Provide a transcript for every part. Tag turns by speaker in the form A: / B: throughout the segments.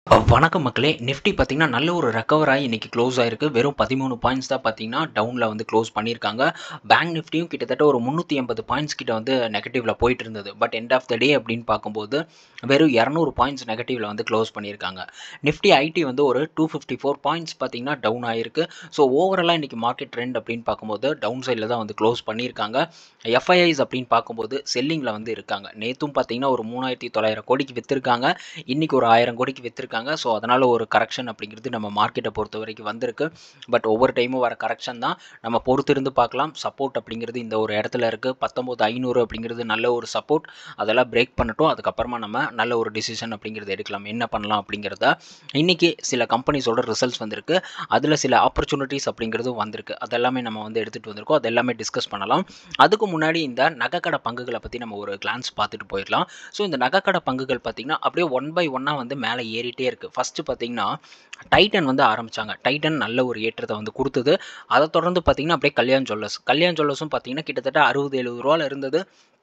A: வணக்கம் மக்களே நிஃப்டி பார்த்தீங்கன்னா நல்ல ஒரு ரெக்கவர் ஆகி இன்னைக்கு க்ளோஸ் ஆயிருக்கு வெறும் பதிமூணு பாயிண்ட்ஸ் தான் பார்த்தீங்கன்னா டவுனில் வந்து க்ளோஸ் பண்ணியிருக்காங்க பேங்க் நிஃப்டியும் கிட்டத்தட்ட ஒரு முந்நூற்றி எண்பது பாயிண்ட்ஸ் கிட்ட வந்து நெகட்டிவ்ல போயிட்டு இருந்தது but end of the day அப்படின்னு பார்க்கும்போது வெறும் இரநூறு பாயிண்ட்ஸ் நெகட்டிவ்ல வந்து க்ளோஸ் பண்ணியிருக்காங்க நிஃப்டி ஐடி வந்து ஒரு டூ ஃபிஃப்டி ஃபோர் பாயிண்ட்ஸ் பார்த்தீங்கன்னா டவுன் ஆயிருக்கு ஸோ ஓவராலாக இன்னைக்கு மார்க்கெட் ட்ரெண்ட் அப்படின்னு பார்க்கும்போது டவுன் சைடில் தான் வந்து க்ளோஸ் பண்ணியிருக்காங்க எஃப்ஐஐஸ் அப்படின்னு பார்க்கும்போது செல்லிங்கில் வந்து இருக்காங்க நேற்றும் பார்த்தீங்கன்னா ஒரு மூணாயிரத்தி தொள்ளாயிரம் கோடிக்கு விற்றுருக்காங்க இன்னைக்கு ஒரு ஆயிரம் கோடிக்கு விற்றுருக்காங்க ஸோ அதனால் ஒரு கரெக்ஷன் அப்படிங்கிறது நம்ம மார்க்கெட்டை பொறுத்த வரைக்கும் வந்திருக்கு பட் ஒவ்வொரு டைமும் வர கரெக்ஷன் தான் நம்ம பொறுத்திருந்து பார்க்கலாம் சப்போர்ட் அப்படிங்கிறது இந்த ஒரு இடத்துல இருக்குது பத்தொம்போது ஐநூறு அப்படிங்கிறது நல்ல ஒரு சப்போர்ட் அதெல்லாம் பிரேக் பண்ணட்டும் அதுக்கப்புறமா நம்ம நல்ல ஒரு டிசிஷன் அப்படிங்கிறது எடுக்கலாம் என்ன பண்ணலாம் அப்படிங்கிறத இன்றைக்கி சில கம்பெனிஸோட ரிசல்ட்ஸ் வந்திருக்கு அதில் சில ஆப்பர்ச்சுனிட்டிஸ் அப்படிங்கிறதும் வந்திருக்கு அதெல்லாமே நம்ம வந்து எடுத்துகிட்டு வந்திருக்கோம் அது எல்லாமே டிஸ்கஸ் பண்ணலாம் அதுக்கு முன்னாடி இந்த நகைக்கடை பங்குகளை பற்றி நம்ம ஒரு கிளான்ஸ் பார்த்துட்டு போயிடலாம் ஸோ இந்த நகைக்கடை பங்குகள் பார்த்திங்கன்னா அப்படியே ஒன் பை ஒன்னாக வந்து மேலே ஏறிட்டே இருக்குது ஃபஸ்ட்டு பார்த்தீங்கன்னா டைட்டன் வந்து ஆரம்பித்தாங்க டைட்டன் நல்ல ஒரு ஏற்றத்தை வந்து கொடுத்தது அதை தொடர்ந்து பார்த்தீங்கன்னா அப்படியே கல்யாண் ஜுவல்லர்ஸ் கல்யாண் ஜுவல்லர்ஸும் பார்த்தீங்கன்னா கிட்டத்தட்ட அறுபது எழுபது ரூபாவில் இருந்தது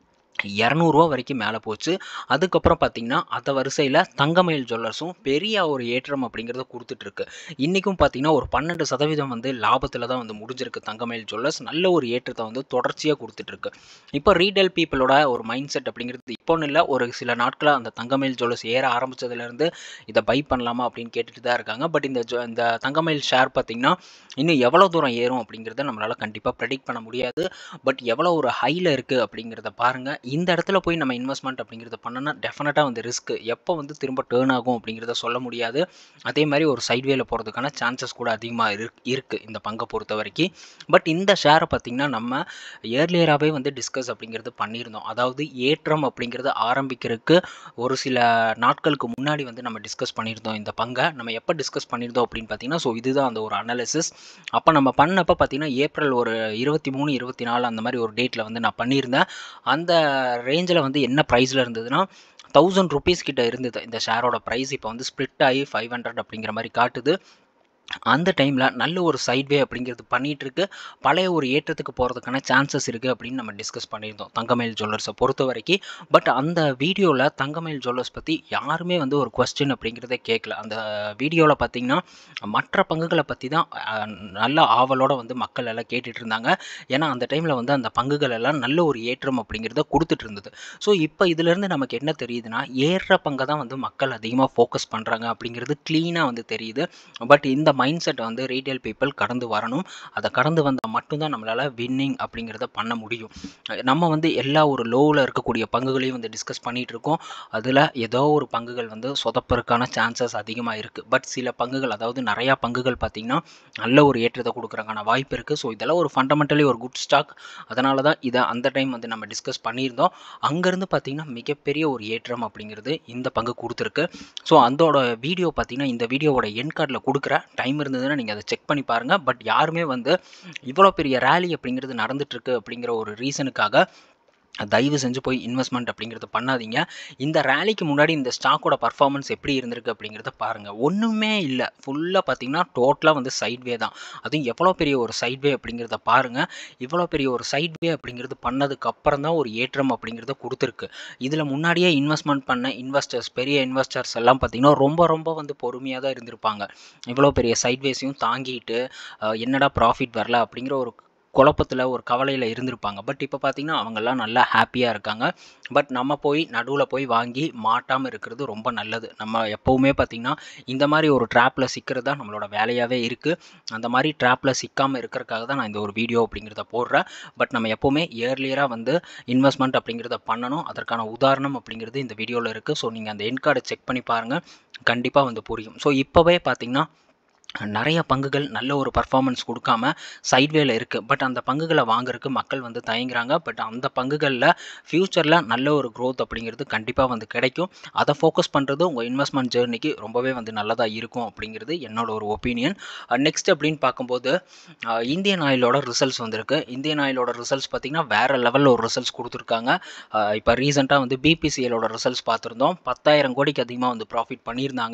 A: இரநூறுவா வரைக்கும் மேலே போச்சு அதுக்கப்புறம் பார்த்தீங்கன்னா அந்த வரிசையில் தங்கமயில் ஜுவல்லர்ஸும் பெரிய ஒரு ஏற்றம் அப்படிங்கிறத கொடுத்துட்ருக்கு இன்றைக்கும் பார்த்தீங்கன்னா ஒரு பன்னெண்டு சதவீதம் வந்து லாபத்தில் தான் வந்து முடிஞ்சிருக்கு தங்கமயில் ஜுவல்லர்ஸ் நல்ல ஒரு ஏற்றத்தை வந்து தொடர்ச்சியாக கொடுத்துட்ருக்கு இப்போ ரீட்டைல் பீப்புளோட ஒரு மைண்ட் செட் அப்படிங்கிறது இப்போன்னு இல்லை ஒரு சில நாட்களாக அந்த தங்கமயில் ஜுவல்லர்ஸ் ஏற ஆரம்பித்ததுலேருந்து இதை பை பண்ணலாமா அப்படின்னு கேட்டுட்டு தான் இருக்காங்க பட் இந்த ஜு இந்த தங்கமயில் ஷேர் பார்த்திங்கன்னா இன்னும் எவ்வளோ தூரம் ஏறும் அப்படிங்கிறத நம்மளால் கண்டிப்பாக ப்ரெடிக்ட் பண்ண முடியாது பட் எவ்வளோ ஒரு ஹையில் இருக்குது அப்படிங்கிறத பாருங்கள் இந்த இடத்துல போய் நம்ம இன்வெஸ்ட்மெண்ட் அப்படிங்கிறத பண்ணோன்னா டெஃபினட்டாக வந்து ரிஸ்க் எப்போ வந்து திரும்ப டேர்ன் ஆகும் அப்படிங்கிறத சொல்ல முடியாது அதே மாதிரி ஒரு சைட்வேல போகிறதுக்கான சான்சஸ் கூட அதிகமாக இரு இருக்குது இந்த பங்கை பொறுத்த வரைக்கும் பட் இந்த ஷேரை பார்த்திங்கன்னா நம்ம இயர்லியராகவே வந்து டிஸ்கஸ் அப்படிங்கிறது பண்ணியிருந்தோம் அதாவது ஏற்றம் அப்படிங்கிறது ஆரம்பிக்கிறதுக்கு ஒரு சில நாட்களுக்கு முன்னாடி வந்து நம்ம டிஸ்கஸ் பண்ணியிருந்தோம் இந்த பங்கை நம்ம எப்போ டிஸ்கஸ் பண்ணியிருந்தோம் அப்படின்னு பார்த்தீங்கன்னா ஸோ இதுதான் அந்த ஒரு அனாலிசிஸ் அப்போ நம்ம பண்ணப்போ பார்த்தீங்கன்னா ஏப்ரல் ஒரு இருபத்தி மூணு இருபத்தி நாலு அந்த மாதிரி ஒரு டேட்டில் வந்து நான் பண்ணியிருந்தேன் அந்த ரேஞ்சில் வந்து என்ன ப்ரைஸில் இருந்ததுன்னா தௌசண்ட் ருபீஸ் கிட்ட இருந்தது இந்த ஷேரோட ப்ரைஸ் இப்போ வந்து ஸ்ப்ளிட் ஆகி ஃபைவ் ஹண்ட்ரட் அப்படிங்கிற மாதிரி காட்டுது அந்த டைமில் நல்ல ஒரு சைட்வே அப்படிங்கிறது பண்ணிகிட்டு இருக்கு பழைய ஒரு ஏற்றத்துக்கு போகிறதுக்கான சான்சஸ் இருக்குது அப்படின்னு நம்ம டிஸ்கஸ் பண்ணியிருந்தோம் தங்கமயில் ஜுவல்லர்ஸை பொறுத்த வரைக்கும் பட் அந்த வீடியோவில் தங்கமயில் ஜுவல்லர்ஸ் பற்றி யாருமே வந்து ஒரு கொஸ்டின் அப்படிங்கிறதே கேட்கல அந்த வீடியோவில் பார்த்தீங்கன்னா மற்ற பங்குகளை பற்றி தான் நல்ல ஆவலோடு வந்து மக்கள் எல்லாம் கேட்டுட்டு இருந்தாங்க ஏன்னா அந்த டைமில் வந்து அந்த பங்குகள் எல்லாம் நல்ல ஒரு ஏற்றம் அப்படிங்கிறத கொடுத்துட்டு இருந்தது ஸோ இப்போ இதுலேருந்து நமக்கு என்ன தெரியுதுன்னா ஏறுற பங்கை தான் வந்து மக்கள் அதிகமாக ஃபோக்கஸ் பண்ணுறாங்க அப்படிங்கிறது க்ளீனாக வந்து தெரியுது பட் இந்த மைண்ட் செட்டை வந்து ரீட்டைல் பீப்புள் கடந்து வரணும் அதை கடந்து வந்தால் மட்டும்தான் நம்மளால் வின்னிங் அப்படிங்கிறத பண்ண முடியும் நம்ம வந்து எல்லா ஒரு லோவில் இருக்கக்கூடிய பங்குகளையும் வந்து டிஸ்கஸ் பண்ணிகிட்டு இருக்கோம் அதில் ஏதோ ஒரு பங்குகள் வந்து சொதப்பறதுக்கான சான்சஸ் அதிகமாக இருக்குது பட் சில பங்குகள் அதாவது நிறையா பங்குகள் பார்த்திங்கன்னா நல்ல ஒரு ஏற்றத்தை கொடுக்குறக்கான வாய்ப்பு இருக்குது ஸோ இதெல்லாம் ஒரு ஃபண்டமெண்டலி ஒரு குட் ஸ்டாக் அதனால தான் இதை அந்த டைம் வந்து நம்ம டிஸ்கஸ் பண்ணியிருந்தோம் அங்கேருந்து பார்த்திங்கன்னா மிகப்பெரிய ஒரு ஏற்றம் அப்படிங்கிறது இந்த பங்கு கொடுத்துருக்கு ஸோ அதோட வீடியோ பார்த்திங்கன்னா இந்த வீடியோவோட என் கார்டில் கொடுக்குற டைம் இருந்ததுன்னா நீங்கள் அதை செக் பண்ணி பாருங்கள் பட் யாருமே வந்து இவ்வளோ பெரிய ரேலி அப்படிங்கிறது நடந்துட்டுருக்கு அப்படிங்கிற ஒரு ரீசனுக்காக தயவு செஞ்சு போய் இன்வெஸ்ட்மெண்ட் அப்படிங்கிறத பண்ணாதீங்க இந்த ரேலிக்கு முன்னாடி இந்த ஸ்டாக்கோட பர்ஃபார்மன்ஸ் எப்படி இருந்திருக்கு அப்படிங்கிறத பாருங்கள் ஒன்றுமே இல்லை ஃபுல்லாக பார்த்தீங்கன்னா டோட்டலாக வந்து சைட்வே தான் அதுவும் எவ்வளோ பெரிய ஒரு சைட்வே அப்படிங்கிறத பாருங்கள் இவ்வளோ பெரிய ஒரு சைட்வே அப்படிங்கிறது பண்ணதுக்கு அப்புறம் தான் ஒரு ஏற்றம் அப்படிங்கிறத கொடுத்துருக்கு இதில் முன்னாடியே இன்வெஸ்ட்மெண்ட் பண்ண இன்வெஸ்டர்ஸ் பெரிய இன்வெஸ்டர்ஸ் எல்லாம் பார்த்திங்கன்னா ரொம்ப ரொம்ப வந்து பொறுமையாக தான் இருந்திருப்பாங்க இவ்வளோ பெரிய சைட்வேஸையும் தாங்கிட்டு என்னடா ப்ராஃபிட் வரல அப்படிங்கிற ஒரு குழப்பத்தில் ஒரு கவலையில் இருந்திருப்பாங்க பட் இப்போ பார்த்திங்கன்னா அவங்கெல்லாம் நல்லா ஹாப்பியாக இருக்காங்க பட் நம்ம போய் நடுவில் போய் வாங்கி மாட்டாமல் இருக்கிறது ரொம்ப நல்லது நம்ம எப்போவுமே பார்த்திங்கன்னா இந்த மாதிரி ஒரு ட்ராப்பில் சிக்கிறது தான் நம்மளோட வேலையாகவே இருக்குது அந்த மாதிரி ட்ராப்பில் சிக்காமல் இருக்கிறதுக்காக தான் நான் இந்த ஒரு வீடியோ அப்படிங்கிறத போடுறேன் பட் நம்ம எப்போவுமே இயர்லியராக வந்து இன்வெஸ்ட்மெண்ட் அப்படிங்கிறத பண்ணணும் அதற்கான உதாரணம் அப்படிங்கிறது இந்த வீடியோவில் இருக்குது ஸோ நீங்கள் அந்த என் கார்டை செக் பண்ணி பாருங்கள் கண்டிப்பாக வந்து புரியும் ஸோ இப்போவே பார்த்திங்கன்னா நிறைய பங்குகள் நல்ல ஒரு பர்ஃபார்மன்ஸ் கொடுக்காம சைட்வேல இருக்குது பட் அந்த பங்குகளை வாங்குறதுக்கு மக்கள் வந்து தயங்குறாங்க பட் அந்த பங்குகளில் ஃப்யூச்சரில் நல்ல ஒரு க்ரோத் அப்படிங்கிறது கண்டிப்பாக வந்து கிடைக்கும் அதை ஃபோக்கஸ் பண்ணுறது உங்கள் இன்வெஸ்ட்மெண்ட் ஜேர்னிக்கு ரொம்பவே வந்து நல்லதாக இருக்கும் அப்படிங்கிறது என்னோட ஒரு ஒப்பீனியன் நெக்ஸ்ட் அப்படின்னு பார்க்கும்போது இந்தியன் ஆயிலோட ரிசல்ட்ஸ் வந்திருக்கு இந்தியன் ஆயிலோட ரிசல்ட்ஸ் பார்த்திங்கன்னா வேறு லெவலில் ஒரு ரிசல்ட்ஸ் கொடுத்துருக்காங்க இப்போ ரீசெண்டாக வந்து பிபிசிஎலோட ரிசல்ட்ஸ் பார்த்துருந்தோம் பத்தாயிரம் கோடிக்கு அதிகமாக வந்து ப்ராஃபிட் பண்ணியிருந்தாங்க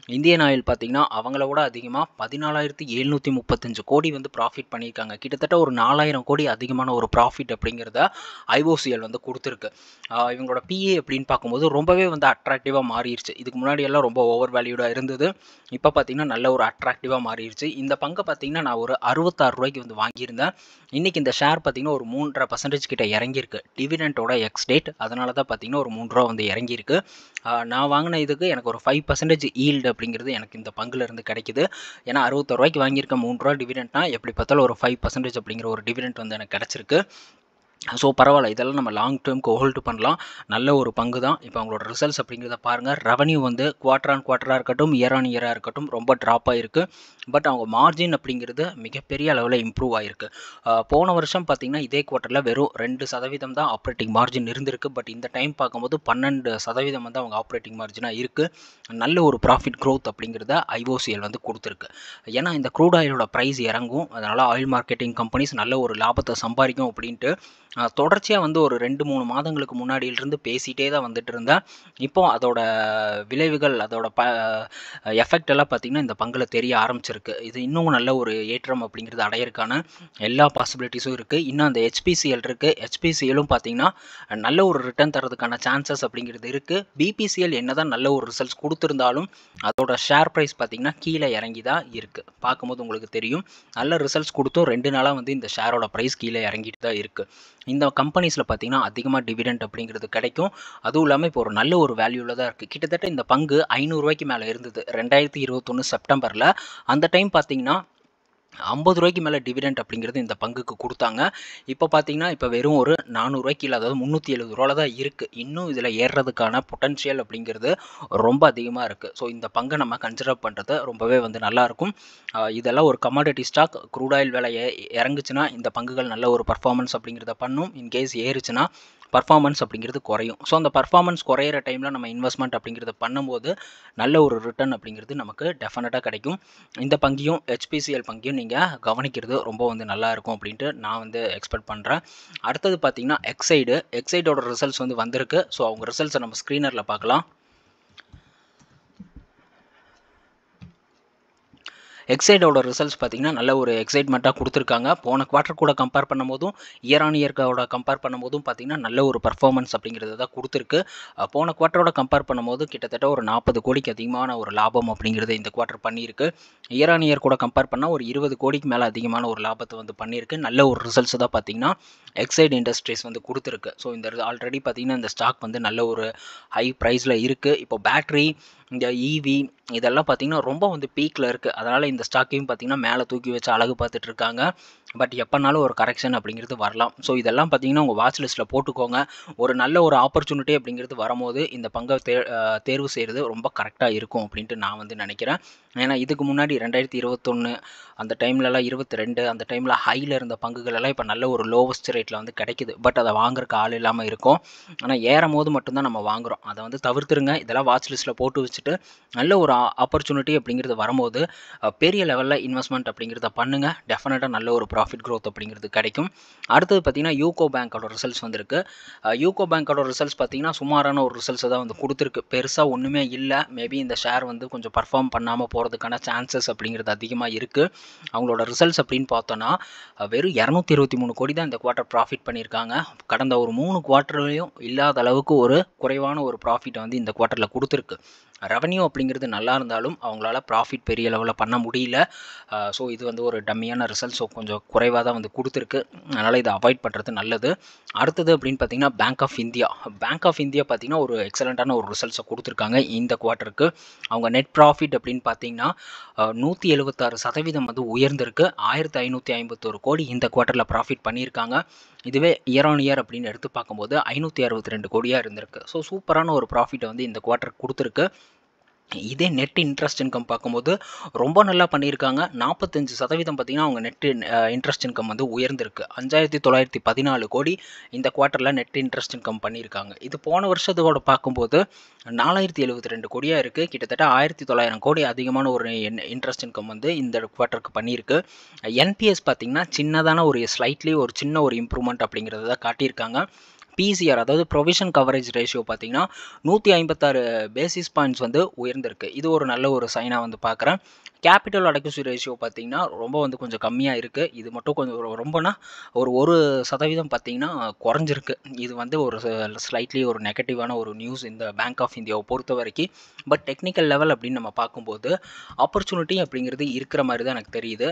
A: இந்தியன் ஆயில் பார்த்தீங்கன்னா அவங்கள விட அதிகமாக பதினாலாயிரத்தி எழுநூற்றி முப்பத்தஞ்சு கோடி வந்து ப்ராஃபிட் பண்ணியிருக்காங்க கிட்டத்தட்ட ஒரு நாலாயிரம் கோடி அதிகமான ஒரு ப்ராஃபிட் அப்படிங்கிறத ஐஓசிஎல் வந்து கொடுத்துருக்கு ஆஹ் இவங்களோட பிஏ அப்படின்னு பார்க்கும்போது ரொம்பவே வந்து அட்ராக்டிவாக மாறிடுச்சு இதுக்கு முன்னாடி எல்லாம் ரொம்ப ஓவர் வேல்யூடாக இருந்தது இப்போ பார்த்தீங்கன்னா நல்ல ஒரு அட்ராக்டிவாக மாறிடுச்சு இந்த பங்கை பார்த்தீங்கன்னா நான் ஒரு அறுபத்தாறு ரூபாய்க்கு வந்து வாங்கியிருந்தேன் இன்றைக்கி இந்த ஷேர் பார்த்தீங்கன்னா ஒரு மூன்றரை பர்சன்டேஜ் கிட்ட இறங்கியிருக்கு டிவிடெண்டோட எக்ஸ் டேட் அதனால தான் பார்த்தீங்கன்னா ஒரு மூணு ரூபா வந்து இறங்கியிருக்கு ஆஹ் நான் வாங்கின இதுக்கு எனக்கு ஒரு ஃபைவ் பர்சன்டேஜ் ஈல்டு அப்படிங்கிறது எனக்கு இந்த பங்குல இருந்து கிடைக்குது ஏன்னா அறுபத்தாறு ரூபாய்க்கு வாங்கியிருக்க மூணு ரூபா டிவிடெண்ட்னா எப்படி பார்த்தாலும் ஒரு ஃபைவ் பர்சன்டேஜ் அப்படிங்கிற ஒரு டிவிடெண்ட் வந்து எனக்கு கிடச்சிருக்கு ஸோ பரவாயில்ல இதெல்லாம் நம்ம லாங் டேர்ம்க்கு ஹோல்டு பண்ணலாம் நல்ல ஒரு பங்கு தான் இப்போ அவங்களோட ரிசல்ட்ஸ் அப்படிங்கிறத பாருங்கள் ரெவன்யூ வந்து குவார்டர் ஆன் குவார்ட்டராக இருக்கட்டும் இயர் ஆன் இயராக இருக்கட்டும் ரொம்ப ட்ராப் ஆகிருக்கு பட் அவங்க மார்ஜின் அப்படிங்கிறது மிகப்பெரிய அளவில் இம்ப்ரூவ் ஆகிருக்கு போன வருஷம் பார்த்திங்கன்னா இதே குவார்ட்டரில் வெறும் ரெண்டு சதவீதம் தான் ஆப்ரேட்டிங் மார்ஜின் இருந்திருக்கு பட் இந்த டைம் பார்க்கும்போது பன்னெண்டு சதவீதம் வந்து அவங்க ஆப்ரேட்டிங் மார்ஜினாக இருக்குது நல்ல ஒரு ப்ராஃபிட் க்ரோத் அப்படிங்கிறத ஐஓசிஎல் வந்து கொடுத்துருக்கு ஏன்னா இந்த க்ரூட் ஆயிலோட ப்ரைஸ் இறங்கும் அதனால் ஆயில் மார்க்கெட்டிங் கம்பெனிஸ் நல்ல ஒரு லாபத்தை சம்பாதிக்கும் அப்படின்ட்டு தொடர்ச்சியாக வந்து ஒரு ரெண்டு மூணு மாதங்களுக்கு முன்னாடியிலிருந்து பேசிகிட்டே தான் வந்துட்டு இருந்தேன் இப்போ அதோட விளைவுகள் அதோட ப எஃபெக்ட் எல்லாம் பார்த்திங்கன்னா இந்த பங்கில் தெரிய ஆரம்பிச்சிருக்கு இது இன்னும் நல்ல ஒரு ஏற்றம் அப்படிங்கிறது அடையிறதுக்கான எல்லா பாசிபிலிட்டிஸும் இருக்குது இன்னும் அந்த ஹெச்பிசிஎல் இருக்குது ஹெச்பிசிஎலும் பார்த்திங்கன்னா நல்ல ஒரு ரிட்டர்ன் தரதுக்கான சான்சஸ் அப்படிங்கிறது இருக்குது பிபிசிஎல் என்ன தான் நல்ல ஒரு ரிசல்ட்ஸ் கொடுத்துருந்தாலும் அதோட ஷேர் ப்ரைஸ் பார்த்திங்கன்னா கீழே இறங்கி தான் இருக்குது பார்க்கும்போது உங்களுக்கு தெரியும் நல்ல ரிசல்ட்ஸ் கொடுத்தும் ரெண்டு நாளாக வந்து இந்த ஷேரோட ப்ரைஸ் கீழே இறங்கிட்டு தான் இருக்குது இந்த கம்பெனிஸில் பார்த்தீங்கன்னா அதிகமாக டிவிடெண்ட் அப்படிங்கிறது கிடைக்கும் அதுவும் இல்லாமல் இப்போ ஒரு நல்ல ஒரு வேல்யூவில் தான் இருக்குது கிட்டத்தட்ட இந்த பங்கு ஐநூறுரூவாய்க்கு மேலே இருந்தது ரெண்டாயிரத்தி இருபத்தொன்று செப்டம்பரில் அந்த டைம் பார்த்தீங்கன்னா ஐம்பது ரூபாய்க்கு மேலே டிவிடெண்ட் அப்படிங்கிறது இந்த பங்குக்கு கொடுத்தாங்க இப்போ பார்த்தீங்கன்னா இப்போ வெறும் ஒரு நானூறுரூவாய்க்கு இல்லை அதாவது முந்நூற்றி எழுபது ரூபாவில் தான் இருக்குது இன்னும் இதில் ஏறுறதுக்கான பொட்டன்ஷியல் அப்படிங்கிறது ரொம்ப அதிகமாக இருக்குது ஸோ இந்த பங்கை நம்ம கன்சிடர் பண்ணுறது ரொம்பவே வந்து நல்லாயிருக்கும் இதெல்லாம் ஒரு கமாடிட்டி ஸ்டாக் க்ரூட் ஆயில் விலை இறங்குச்சுன்னா இந்த பங்குகள் நல்ல ஒரு பர்ஃபார்மன்ஸ் அப்படிங்கிறத பண்ணும் இன்கேஸ் ஏறுச்சுன்னா பர்ஃபார்மன்ஸ் அப்படிங்கிறது குறையும் ஸோ அந்த பர்ஃபார்மன்ஸ் குறையிற டைமில் நம்ம இன்வெஸ்ட்மெண்ட் அப்படிங்கிறத பண்ணும்போது நல்ல ஒரு ரிட்டர்ன் அப்படிங்கிறது நமக்கு டெஃபினட்டாக கிடைக்கும் இந்த பங்கையும் ஹெச்பிசிஎல் பங்கையும் நீங்கள் கவனிக்கிறது ரொம்ப வந்து நல்லா இருக்கும் அப்படின்ட்டு நான் வந்து எக்ஸ்பெக்ட் பண்ணுறேன் அடுத்தது பார்த்தீங்கன்னா எக்ஸைடு எக்ஸைடோட ரிசல்ட்ஸ் வந்து வந்திருக்கு ஸோ அவங்க ரிசல்ட்ஸை நம்ம ஸ்க்ரீனரில் பார்க்கலாம் எக்ஸைடோட ரிசல்ட்ஸ் பார்த்தீங்கன்னா நல்ல ஒரு எக்ஸைட்மெண்ட்டாக கொடுத்துருக்காங்க போன குவார்ட்டர் கூட கம்பேர் பண்ணும்போதும் இயர் ஆன் இயர்க்கோட கம்பேர் பண்ணும்போதும் பார்த்தீங்கன்னா நல்ல ஒரு பர்ஃபார்மன்ஸ் அப்படிங்கிறது தான் கொடுத்துருக்கு போன குவார்ட்டரோட கம்பேர் பண்ணும்போது கிட்டத்தட்ட ஒரு நாற்பது கோடிக்கு அதிகமான ஒரு லாபம் அப்படிங்கிறது இந்த குவார்ட்டர் பண்ணியிருக்கு இயர் ஆன் இயர் கூட கம்பேர் பண்ணால் ஒரு இருபது கோடிக்கு மேலே அதிகமான ஒரு லாபத்தை வந்து பண்ணியிருக்கு நல்ல ஒரு ரிசல்ட்ஸ் தான் பார்த்தீங்கன்னா எக்ஸைட் இண்டஸ்ட்ரீஸ் வந்து கொடுத்துருக்கு ஸோ இந்த ஆல்ரெடி பார்த்தீங்கன்னா இந்த ஸ்டாக் வந்து நல்ல ஒரு ஹை ப்ரைஸில் இருக்குது இப்போ பேட்ரி இந்த ஈவி இதெல்லாம் பார்த்திங்கன்னா ரொம்ப வந்து பீக்கில் இருக்குது அதனால் இந்த ஸ்டாக்கையும் பார்த்திங்கன்னா மேலே தூக்கி வச்சு அழகு பார்த்துட்டு இருக்காங்க பட் எப்போனாலும் ஒரு கரெக்ஷன் அப்படிங்கிறது வரலாம் ஸோ இதெல்லாம் பார்த்திங்கன்னா உங்கள் வாட்ச் லிஸ்ட்டில் போட்டுக்கோங்க ஒரு நல்ல ஒரு ஆப்பர்ச்சுனிட்டி அப்படிங்கிறது வரும்போது இந்த பங்கை தே தேர்வு செய்கிறது ரொம்ப கரெக்டாக இருக்கும் அப்படின்ட்டு நான் வந்து நினைக்கிறேன் ஏன்னா இதுக்கு முன்னாடி ரெண்டாயிரத்தி இருபத்தொன்று அந்த டைம்லலாம் இருபத்தி ரெண்டு அந்த டைமில் ஹையில் இருந்த பங்குகள் எல்லாம் இப்போ நல்ல ஒரு லோவஸ்ட் ரேட்டில் வந்து கிடைக்குது பட் அதை வாங்குறக்கு ஆள் இல்லாமல் இருக்கும் ஆனால் ஏறும் போது மட்டும்தான் நம்ம வாங்குகிறோம் அதை வந்து தவிர்த்துருங்க இதெல்லாம் வாட்ச் லிஸ்ட்டில் போட்டு வச்சுட்டு நல்ல ஒரு ஆப்பர்ச்சுனிட்டி அப்படிங்கிறது வரும்போது பெரிய லெவலில் இன்வெஸ்ட்மெண்ட் அப்படிங்கிறத பண்ணுங்கள் டெஃபினட்டாக நல்ல ஒரு ப்ராஃபிட் க்ரோத் அப்படிங்கிறது கிடைக்கும் அடுத்தது பார்த்திங்கன்னா யூகோ பேங்க்கோட ரிசல்ட்ஸ் வந்திருக்கு யூகோ பேங்க்கோட ரிசல்ட்ஸ் பார்த்திங்கன்னா சுமாரான ஒரு ரிசல்ட்ஸை தான் வந்து கொடுத்துருக்கு பெருசாக ஒன்றுமே இல்லை மேபி இந்த ஷேர் வந்து கொஞ்சம் பர்ஃபார்ம் பண்ணாமல் போகிறதுக்கான சான்சஸ் அப்படிங்கிறது அதிகமாக இருக்குது அவங்களோட ரிசல்ட்ஸ் அப்படின்னு பார்த்தோன்னா வெறும் இரநூத்தி இருபத்தி மூணு கோடி தான் இந்த குவார்ட்டர் ப்ராஃபிட் பண்ணியிருக்காங்க கடந்த ஒரு மூணு குவார்ட்டர்லையும் இல்லாத அளவுக்கு ஒரு குறைவான ஒரு ப்ராஃபிட்டை வந்து இந்த குவார்ட்டரில் கொடுத்துருக்கு ரெவன்யூ அப்படிங்கிறது நல்லா இருந்தாலும் அவங்களால ப்ராஃபிட் பெரிய லெவலில் பண்ண முடியல ஸோ இது வந்து ஒரு டம்மியான ரிசல்ட்ஸ் கொஞ்சம் குறைவாக தான் வந்து கொடுத்துருக்கு அதனால் இதை அவாய்ட் பண்ணுறது நல்லது அடுத்தது அப்படின்னு பார்த்தீங்கன்னா bank of India bank of India பார்த்தீங்கன்னா ஒரு எக்ஸலண்ட்டான ஒரு ரிசல்ட்ஸை கொடுத்துருக்காங்க இந்த குவார்ட்டருக்கு அவங்க நெட் ப்ராஃபிட் அப்படின்னு பார்த்தீங்கன்னா நூற்றி எழுபத்தாறு சதவீதம் வந்து உயர்ந்திருக்கு ஆயிரத்தி ஐநூற்றி ஐம்பத்தோரு கோடி இந்த குவார்ட்டரில் ப்ராஃபிட் பண்ணியிருக்காங்க இதுவே இயர் ஆன் இயர் அப்படின்னு எடுத்து பார்க்கும்போது ஐநூற்றி அறுபத்தி ரெண்டு கோடியாக இருந்திருக்கு ஸோ சூப்பரான ஒரு ப்ராஃபிட்டை வந்து இந்த குவார்ட்டர் கொடுத்துருக்கு இதே நெட் இன்ட்ரெஸ்ட் இன்கம் பார்க்கும்போது ரொம்ப நல்லா பண்ணியிருக்காங்க நாற்பத்தஞ்சு சதவீதம் பார்த்திங்கன்னா அவங்க நெட் இன்ட்ரெஸ்ட் இன்கம் வந்து உயர்ந்திருக்கு அஞ்சாயிரத்தி தொள்ளாயிரத்தி பதினாலு கோடி இந்த குவார்ட்டரில் நெட் இன்ட்ரெஸ்ட் இன்கம் பண்ணியிருக்காங்க இது போன வருஷத்தோட பார்க்கும்போது நாலாயிரத்தி எழுபத்தி ரெண்டு கோடியாக இருக்குது கிட்டத்தட்ட ஆயிரத்தி தொள்ளாயிரம் கோடி அதிகமான ஒரு இன்ட்ரெஸ்ட் இன்கம் வந்து இந்த குவார்ட்டருக்கு பண்ணியிருக்கு என்பிஎஸ் பார்த்திங்கன்னா சின்னதான ஒரு ஸ்லைட்லி ஒரு சின்ன ஒரு இம்ப்ரூவ்மெண்ட் அப்படிங்கிறத தான் காட்டியிருக்காங்க பிசிஆர் அதாவது ப்ரொவிஷன் கவரேஜ் ரேஷியோ பார்த்தீங்கன்னா நூற்றி ஐம்பத்தாறு பேசிஸ் பாயிண்ட்ஸ் வந்து உயர்ந்திருக்கு இது ஒரு நல்ல ஒரு சைனாக வந்து பார்க்குறேன் கேபிட்டல் அடக்குசி ரேஷியோ பார்த்தீங்கன்னா ரொம்ப வந்து கொஞ்சம் கம்மியாக இருக்குது இது மட்டும் கொஞ்சம் ஒரு- ரொம்பனா ஒரு ஒரு சதவீதம் பார்த்தீங்கன்னா குறைஞ்சிருக்கு இது வந்து ஒரு ஸ்லைட்லி ஒரு நெகட்டிவான ஒரு நியூஸ் இந்த பேங்க் ஆஃப் இந்தியாவை பொறுத்த வரைக்கும் பட் டெக்னிக்கல் லெவல் அப்படின்னு நம்ம பார்க்கும்போது ஆப்பர்ச்சுனிட்டி அப்படிங்கிறது இருக்கிற மாதிரி தான் எனக்கு தெரியுது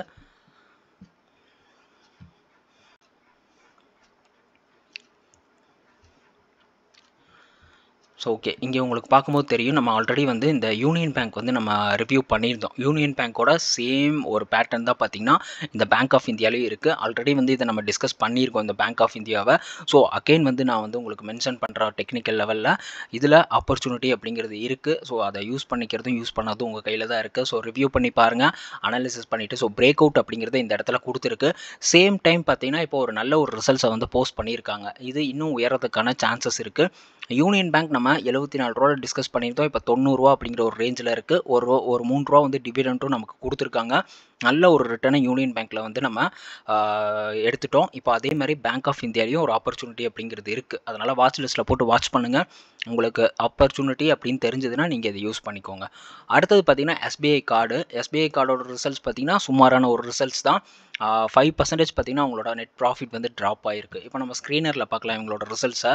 A: ஸோ ஓகே இங்கே உங்களுக்கு பார்க்கும்போது தெரியும் நம்ம ஆல்ரெடி வந்து இந்த யூனியன் பேங்க் வந்து நம்ம ரிவ்யூ பண்ணியிருந்தோம் யூனியன் பேங்க்கோட சேம் ஒரு பேட்டர்ன் தான் பார்த்தீங்கன்னா இந்த பேங்க் ஆஃப் இந்தியாலையும் இருக்குது ஆல்ரெடி வந்து இதை நம்ம டிஸ்கஸ் பண்ணியிருக்கோம் இந்த பேங்க் ஆஃப் இந்தியாவை ஸோ அகெயின் வந்து நான் வந்து உங்களுக்கு மென்ஷன் பண்ணுற டெக்னிக்கல் லெவலில் இதில் ஆப்பர்ச்சுனிட்டி அப்படிங்கிறது இருக்குது ஸோ அதை யூஸ் பண்ணிக்கிறதும் யூஸ் பண்ணதும் உங்கள் கையில் தான் இருக்குது ஸோ ரிவ்யூ பண்ணி பாருங்கள் அனாலிசிஸ் பண்ணிவிட்டு ஸோ பிரேக் அவுட் அப்படிங்கிறது இந்த இடத்துல கொடுத்துருக்கு சேம் டைம் பார்த்தீங்கன்னா இப்போ ஒரு நல்ல ஒரு ரிசல்ட்ஸை வந்து போஸ்ட் பண்ணியிருக்காங்க இது இன்னும் உயரத்துக்கான சான்சஸ் இருக்குது யூனியன் பேங்க் நம்ம எழுபத்தி நாலு ரூபா டிஸ்கஸ் பண்ணியிருந்தோம் இப்போ தொண்ணூறுரூவா அப்படிங்கிற ஒரு ரேஞ்சில் இருக்குது ஒரு ரூபா- ஒரு மூணு ரூபா வந்து டிவிடெண்ட்டும் நமக்கு கொடுத்துருக்காங்க நல்ல ஒரு ரிட்டர்னை யூனியன் பேங்க்கில் வந்து நம்ம ஆஹ், எடுத்துட்டோம் இப்போ அதே மாதிரி பேங்க் ஆஃப் இந்தியாலையும் ஒரு ஆப்பர்ச்சுனிட்டி அப்படிங்கிறது இருக்குது அதனால் வாட்ச் லிஸ்ட்டில் போட்டு வாட்ச் பண்ணுங்கள் உங்களுக்கு ஆப்பர்ச்சுனிட்டி அப்படின்னு தெரிஞ்சதுன்னா நீங்கள் இதை யூஸ் பண்ணிக்கோங்க அடுத்தது பார்த்தீங்கன்னா எஸ்பிஐ கார்டு எஸ்பிஐ கார்டோட ரிசல்ட்ஸ் பார்த்தீங்கன்னா சுமாரான ஒரு ரிசல்ட்ஸ் தான் ஃபைவ் பர்சன்டேஜ் பார்த்தீங்கன்னா அவங்களோட நெட் ப்ராஃபிட் வந்து ட்ராப் ஆயிருக்கு இப்போ நம்ம ஸ்க்ரீனரில் பார்க்கலாம் இவங்களோட ரிசல்ட்ஸை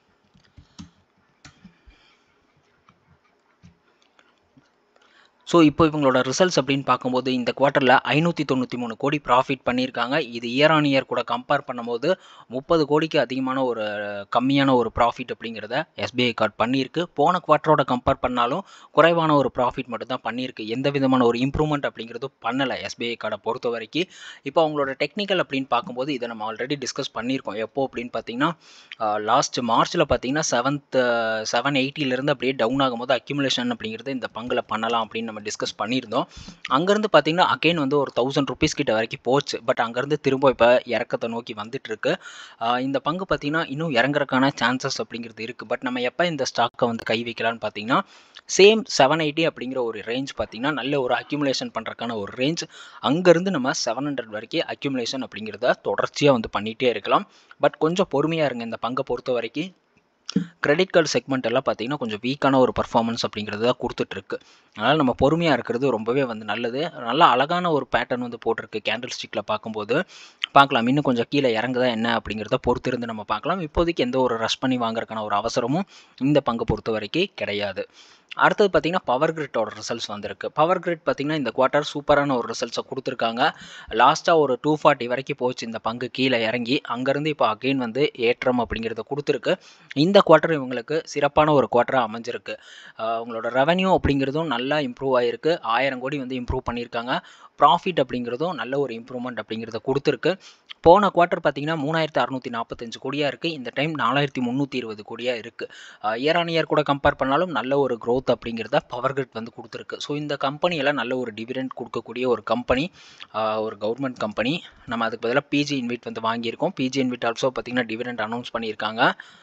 A: ஸோ இப்போ இவங்களோட ரிசல்ட்ஸ் அப்படின்னு பார்க்கும்போது இந்த குவார்ட்டரில் ஐநூற்றி தொண்ணூற்றி மூணு கோடி ப்ராஃபிட் பண்ணியிருக்காங்க இது இயர் ஆன் இயர் கூட கம்பேர் பண்ணும்போது முப்பது கோடிக்கு அதிகமான ஒரு கம்மியான ஒரு ப்ராஃபிட் அப்படிங்கிறத எஸ்பிஐ கார்டு பண்ணியிருக்கு போன குவார்ட்டரோட கம்பேர் பண்ணாலும் குறைவான ஒரு ப்ராஃபிட் மட்டும் தான் பண்ணியிருக்கு எந்த விதமான ஒரு இம்ப்ரூவ்மெண்ட் அப்படிங்கிறதும் பண்ணலை எஸ்பிஐ கார்டை பொறுத்த வரைக்கும் இப்போ அவங்களோட டெக்னிக்கல் அப்படின்னு பார்க்கும்போது இதை நம்ம ஆல்ரெடி டிஸ்கஸ் பண்ணியிருக்கோம் எப்போ அப்படின்னு பார்த்தீங்கன்னா லாஸ்ட் மார்ச்சில் பார்த்தீங்கன்னா செவன்த் செவன் எயிட்டிலேருந்து அப்படியே டவுன் ஆகும்போது அக்யூமுலேஷன் அப்படிங்கிறது இந்த பங்கில் பண்ணலாம் அப்படின்னு நம்ம டிஸ்கஸ் பண்ணியிருந்தோம் அங்கேருந்து பார்த்தீங்கன்னா அகைன் வந்து ஒரு தௌசண்ட் ருபீஸ் கிட்ட வரைக்கும் போச்சு பட் அங்கேருந்து திரும்ப இப்போ இறக்கத்தை நோக்கி வந்துட்டு இருக்கு ஆஹ் இந்த பங்கு பார்த்தீங்கன்னா இன்னும் இறங்குறதுக்கான சான்சஸ் அப்படிங்கிறது இருக்குது பட் நம்ம எப்போ இந்த ஸ்டாக்கை வந்து கை வைக்கலாம்னு பார்த்தீங்கன்னா சேம் செவன் எயிட்டி அப்படிங்கிற ஒரு ரேஞ்ச் பார்த்தீங்கன்னா நல்ல ஒரு அக்யூமுலேஷன் பண்ணுறதுக்கான ஒரு ரேஞ்ச் அங்கேருந்து நம்ம செவன் ஹண்ட்ரட் வரைக்கும் அக்யூமுலேஷன் அப்படிங்கிறத தொடர்ச்சியாக வந்து பண்ணிகிட்டே இருக்கலாம் பட் கொஞ்சம் பொறுமையாக இருங்க இந்த பங்கை பொறுத்த வரைக்கும் கிரெடிட் கார்டு செக்மெண்ட் எல்லாம் பார்த்தீங்கன்னா கொஞ்சம் வீக்கான ஒரு பர்ஃபார்மன்ஸ் அப்படிங்கிறது தான் கொடுத்துட்ருக்கு அதனால் நம்ம பொறுமையாக இருக்கிறது ரொம்பவே வந்து நல்லது நல்ல அழகான ஒரு பேட்டர்ன் வந்து போட்டிருக்கு கேண்டில் ஸ்டிக்கில் பார்க்கும்போது பார்க்கலாம் இன்னும் கொஞ்சம் கீழே இறங்குதா என்ன அப்படிங்கிறத பொறுத்து இருந்து நம்ம பார்க்கலாம் இப்போதைக்கு எந்த ஒரு ரஷ் பண்ணி வாங்குறதுக்கான ஒரு அவசரமும் இந்த பங்கை பொறுத்த வரைக்கும் கிடையாது அடுத்தது பார்த்தீங்கன்னா பவர் கிரிட்டோட ரிசல்ட்ஸ் வந்திருக்கு பவர் கிரிட் பார்த்தீங்கன்னா இந்த குவார்ட்டர் சூப்பரான ஒரு ரிசல்ட்ஸை கொடுத்துருக்காங்க லாஸ்ட்டாக ஒரு டூ ஃபார்ட்டி வரைக்கும் போச்சு இந்த பங்கு கீழே இறங்கி அங்கேருந்து இப்போ அகெயின் வந்து ஏற்றம் அப்படிங்கிறத கொடுத்துருக்கு இந்த குவார்ட்டர் இவங்களுக்கு சிறப்பான ஒரு குவார்ட்டராக அமைஞ்சிருக்கு ஆஹ் அவங்களோட ரெவன்யூ அப்படிங்கிறதும் நல்லா இம்ப்ரூவ் ஆகிருக்கு ஆயிரம் கோடி வந்து இம்ப்ரூவ் பண்ணியிருக்காங்க ப்ராஃபிட் அப்படிங்கிறதும் நல்ல ஒரு இம்ப்ரூவ்மெண்ட் அப்படிங்கிறத கொடுத்துருக்கு போன குவார்ட்டர் பார்த்தீங்கன்னா மூணாயிரத்தி அறநூற்றி நாற்பத்தஞ்சு கோடியாக இருக்குது இந்த டைம் நாலாயிரத்தி முந்நூற்றி இருபது கோடியாக இருக்குது இயர் ஆன் இயர் கூட கம்பேர் பண்ணாலும் நல்ல ஒரு growth அப்படிங்கிறத பவர் கிரிட் வந்து கொடுத்துருக்கு ஸோ இந்த கம்பெனியெல்லாம் நல்ல ஒரு டிவிடெண்ட் கொடுக்கக்கூடிய ஒரு கம்பெனி ஒரு கவர்மெண்ட் கம்பெனி நம்ம அதுக்கு பதிலாக பிஜி இன்வைட் வந்து வாங்கியிருக்கோம் பிஜி இன்வைட் ஆல்சோ பார்த்தீங்கன்னா டிவிடெண்ட் அனௌன்ஸ் பண்ணியிருக்காங்க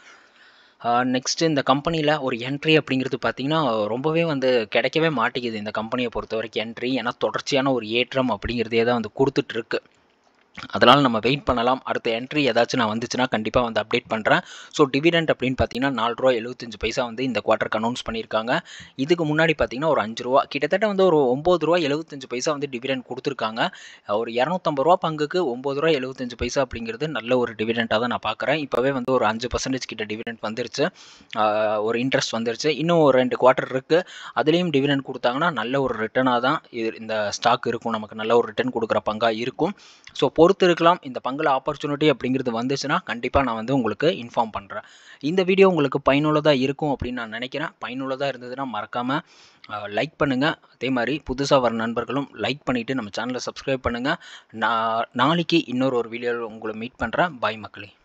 A: நெக்ஸ்ட்டு இந்த கம்பெனியில் ஒரு என்ட்ரி அப்படிங்கிறது பார்த்தீங்கன்னா ரொம்பவே வந்து கிடைக்கவே மாட்டேங்குது இந்த கம்பெனியை பொறுத்த வரைக்கும் என்ட்ரி ஏன்னா தொடர்ச்சியான ஒரு ஏற்றம் அப்படிங்கிறதே தான் வந்து கொடுத்துட்ருக்கு அதனால் நம்ம வெயிட் பண்ணலாம் அடுத்த என்ட்ரி ஏதாச்சும் நான் வந்துச்சுன்னா கண்டிப்பாக வந்து அப்டேட் பண்ணுறேன் ஸோ டிவிடெண்ட் அப்படின்னு பார்த்தீங்கன்னா நாலு ரூபா எழுபத்தஞ்சு பைசா வந்து இந்த குவார்ட்டருக்கு அனௌன்ஸ் பண்ணியிருக்காங்க இதுக்கு முன்னாடி பார்த்தீங்கன்னா ஒரு அஞ்சு ரூபா கிட்டத்தட்ட வந்து ஒரு ஒம்பது ரூபா எழுபத்தஞ்சு பைசா வந்து டிவிடெண்ட் கொடுத்துருக்காங்க ஒரு இரநூத்தம்பது ரூபா பங்குக்கு ஒம்பது ரூபா எழுபத்தஞ்சு பைசா அப்படிங்கிறது நல்ல ஒரு டிவிடெண்ட்டாக தான் நான் பார்க்குறேன் இப்போவே வந்து ஒரு அஞ்சு பர்சன்டேஜ் கிட்ட டிவிடெண்ட் வந்துருச்சு ஆஹ் ஒரு இன்ட்ரெஸ்ட் வந்துருச்சு இன்னும் ஒரு ரெண்டு குவார்ட்டர் இருக்குது அதுலேயும் டிவிடெண்ட் கொடுத்தாங்கன்னா நல்ல ஒரு ரிட்டர்னாக தான் இது இந்த ஸ்டாக் இருக்கும் நமக்கு நல்ல ஒரு ரிட்டர்ன் கொடுக்குற பங்காக இருக்கும் ஸோ பொறுத்து இருக்கலாம் இந்த பங்கில் ஆப்பர்ச்சுனிட்டி அப்படிங்கிறது வந்துச்சுன்னா கண்டிப்பாக நான் வந்து உங்களுக்கு இன்ஃபார்ம் பண்ணுறேன் இந்த வீடியோ உங்களுக்கு பயனுள்ளதாக இருக்கும் அப்படின்னு நான் நினைக்கிறேன் பயனுள்ளதாக இருந்ததுன்னா மறக்காமல் லைக் பண்ணுங்கள் அதே மாதிரி புதுசாக வர நண்பர்களும் லைக் பண்ணிவிட்டு நம்ம சேனலை சப்ஸ்கிரைப் பண்ணுங்கள் நான் நாளைக்கு இன்னொரு ஒரு வீடியோவில் உங்களை மீட் பண்ணுறேன் பாய் மக்களே